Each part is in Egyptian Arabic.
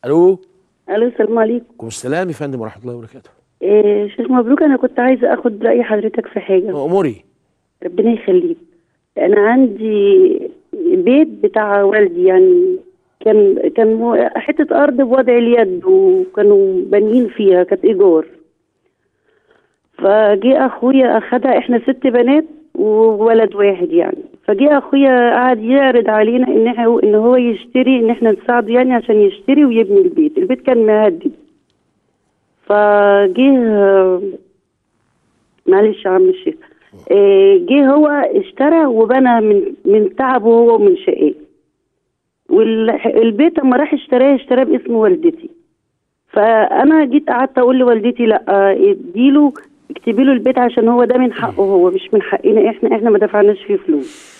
الو الو السلام عليكم عليكم السلام يا فندم ورحمه الله وبركاته إيه شيخ مبروك انا كنت عايزه اخد راي حضرتك في حاجه اموري ربنا يخليك انا عندي بيت بتاع والدي يعني كان كان مو- حته ارض بوضع اليد وكانوا بانيين فيها كانت ايجار فجه اخويا اخدها احنا ست بنات وولد واحد يعني فجه اخويا قعد يعرض علينا ان احنا ان هو يشتري ان احنا نساعده يعني عشان يشتري ويبني البيت البيت كان مهدد فجه معلش يا عم الشيخ آه، جه هو اشترى وبنى من من تعبه هو ومن شقاه والبيت اما راح اشتراه اشتراه باسم والدتي فانا جيت قعدت اقول لوالدتي لا آه، اديله اكتبي له البيت عشان هو ده من حقه هو مش من حقنا احنا احنا ما دفعناش فيه فلوس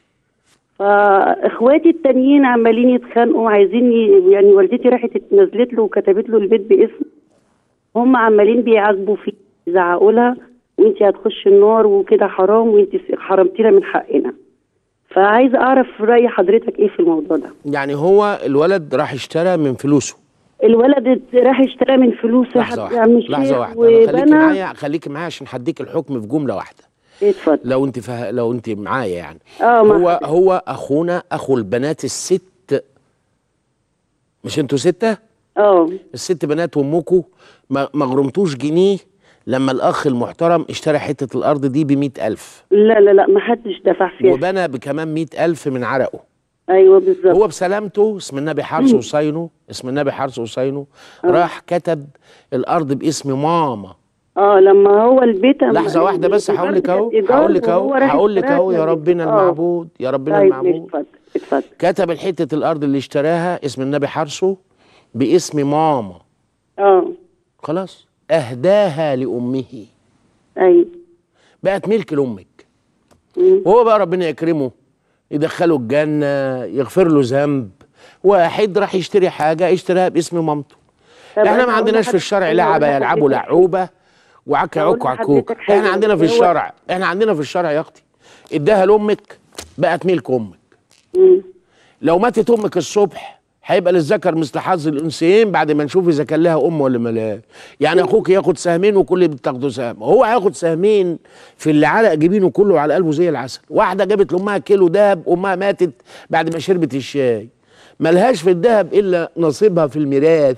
فاخواتي التانيين عمالين يتخانقوا عايزين ي- يعني والدتي راحت اتنزلت له وكتبت له البيت باسم هم عمالين بيعاتبوا فيه يزعقوا لها وانت هتخشي النار وكده حرام وانت حرمتينا من حقنا فعايزه اعرف راي حضرتك ايه في الموضوع ده يعني هو الولد راح اشترى من فلوسه الولد راح اشترى من فلوسه لحظه حتى عم واحده الشيخ لحظه واحده أنا خليكي وبنى معايا خليكي معايا عشان هديك الحكم في جمله واحده اتفضل لو انت فه... لو انت معايا يعني اه ما هو هو اخونا اخو البنات الست مش انتوا سته اه الست بنات وامكم ما ما غرمتوش جنيه لما الاخ المحترم اشترى حته الارض دي ب ألف لا لا لا ما حدش دفع فيها وبنى بكمان مئة ألف من عرقه ايوه بالظبط هو بسلامته اسم النبي حرس وصينه اسم النبي حرس وصينه راح كتب الارض باسم ماما اه لما هو البيت أما- لحظه واحده بس الإيجار هقول لك اهو كانت إيجار هقول لك اهو وهو راح هقول لك اشتراها اهو يا كانت- ربنا آه. المعبود يا ربنا طيب ماشي المعبود اتفضل اتفضل كتب حته الارض اللي اشتراها اسم النبي حرسه باسم ماما اه خلاص اهداها لامه ايوه بقت ملك لامك مم. وهو بقى ربنا يكرمه يدخله الجنه يغفر له ذنب واحد راح يشتري حاجه اشتراها باسم مامته طب احنا أنا ما أقول عندناش في لحضرتك- الشرع أنا أقول لعبه يلعبوا لحضرتك- لعوبه وعك أقول عك عكوك لحضرتك حاجة. احنا عندنا في هو- الشرع احنا عندنا في الشرع يا اختي اداها لامك بقت ملك امك مم. لو ماتت امك الصبح هيبقى للذكر مثل حظ الانثيين بعد ما نشوف اذا كان لها ام ولا ملاك يعني اخوك ياخد سهمين وكل اللي بتاخده سهم هو هياخد سهمين في اللي علق جبينه كله على قلبه زي العسل واحده جابت لامها كيلو دهب امها ماتت بعد ما شربت الشاي ملهاش في الدهب الا نصيبها في الميراث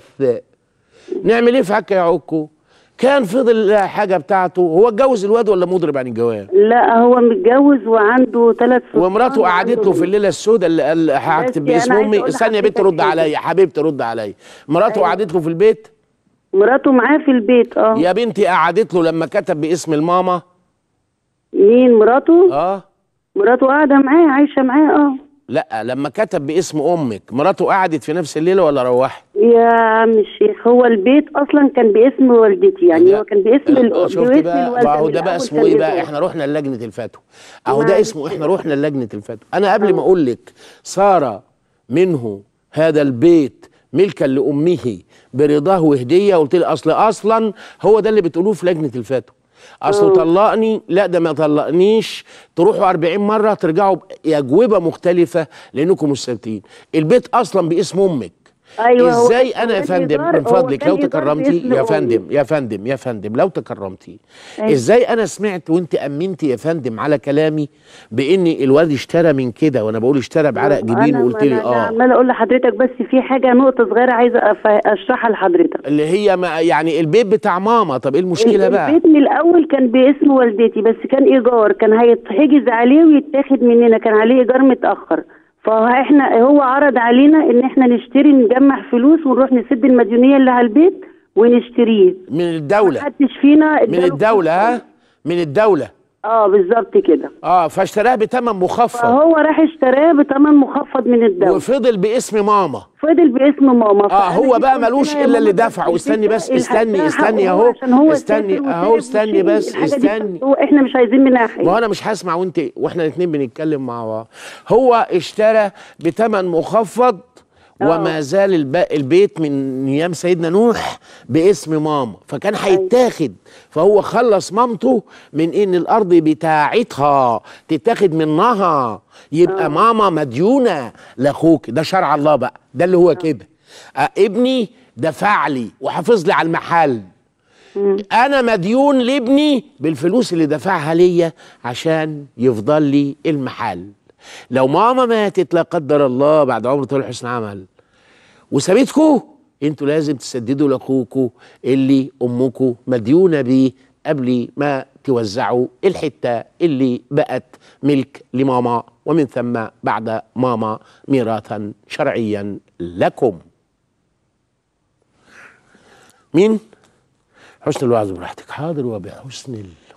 نعمل ايه في حكه يا عكو كان فضل حاجه بتاعته هو اتجوز الواد ولا مضرب عن الجواز لا هو متجوز وعنده ثلاث ومراته قعدت له في الليله السوداء اللي قال هكتب بس باسم أنا عايزة امي أقول استني يا بنت لحضرتك رد حاجة. عليا حبيبتي رد عليا مراته أيوة. قعدت له في البيت مراته معاه في البيت اه يا بنتي قعدت له لما كتب باسم الماما مين مراته اه مراته قاعده معاه عايشه معاه اه لا لما كتب باسم امك مراته قعدت في نفس الليله ولا روحت يا عم الشيخ هو البيت اصلا كان باسم والدتي يعني لا. هو كان باسم ال... آه، شفت باسم بقى الوالده ما هو من ده بقى الأول اسمه كان ايه بقى إيجار. احنا رحنا للجنه الفتوى اهو ده معلش. اسمه احنا رحنا للجنه الفتوى انا قبل ما اقول لك صار منه هذا البيت ملكا لامه برضاه وهديه قلت لي اصل اصلا هو ده اللي بتقولوه في لجنه الفتوى اصل طلقني لا ده ما طلقنيش تروحوا 40 مره ترجعوا باجوبه مختلفه لانكم مش ثابتين البيت اصلا باسم امك أيوة، هو ازاي كان انا يا إيجار- فندم من هو فضلك كان لو إيجار تكرمتي باسم يا أمي. فندم يا فندم يا فندم لو تكرمتي أيوة. ازاي انا سمعت وانت امنتي يا فندم على كلامي بان الواد اشترى من كده وانا بقول اشترى بعرق جبينه أنا- وقلت لي أنا- أنا اه عماله اقول لحضرتك بس في حاجه نقطه صغيره عايزه أف- اشرحها لحضرتك اللي هي ما يعني البيت بتاع ماما طب ايه المشكله بقى البيت من الاول كان باسم والدتي بس كان ايجار كان هيتحجز عليه ويتاخد مننا كان عليه ايجار متاخر فاحنا هو عرض علينا ان احنا نشتري نجمع فلوس ونروح نسد المديونيه اللي على البيت ونشتريه من الدوله محدش فينا من اداله الدوله فلوس. ها من الدوله اه بالظبط كده اه فاشتراها بثمن مخفض فهو راح اشتراه بثمن مخفض من الدوله وفضل باسم ماما فضل باسم ماما اه فأنا هو جيت بقى قلت ملوش لها يا الا اللي ماما دفعه البيت استني ده بس الحاجة استني ده استني حقه اهو عشان هو استني سافر اهو وتعب استني وشقي. بس الحاجة دي استني هو احنا مش عايزين منها حاجه ما هو انا مش هسمع وانت واحنا الاثنين بنتكلم مع بعض هو اشترى بثمن مخفض وما زال الب- البيت من ايام سيدنا نوح باسم ماما فكان هيتاخد فهو خلص مامته من ان الارض بتاعتها تتاخد منها يبقى ماما مديونه لاخوك ده شرع الله بقى ده اللي هو كده آه، ابني دفع لي وحافظ لي على المحل انا مديون لابني بالفلوس اللي دفعها ليا عشان يفضل لي المحل لو ماما ماتت لا قدر الله بعد عمر طويل حسن عمل وسابتكوا انتوا لازم تسددوا لاخوكوا اللي امكوا مديونه بيه قبل ما توزعوا الحته اللي بقت ملك لماما ومن ثم بعد ماما ميراثا شرعيا لكم مين حسن الوعظ براحتك حاضر وبحسن ال...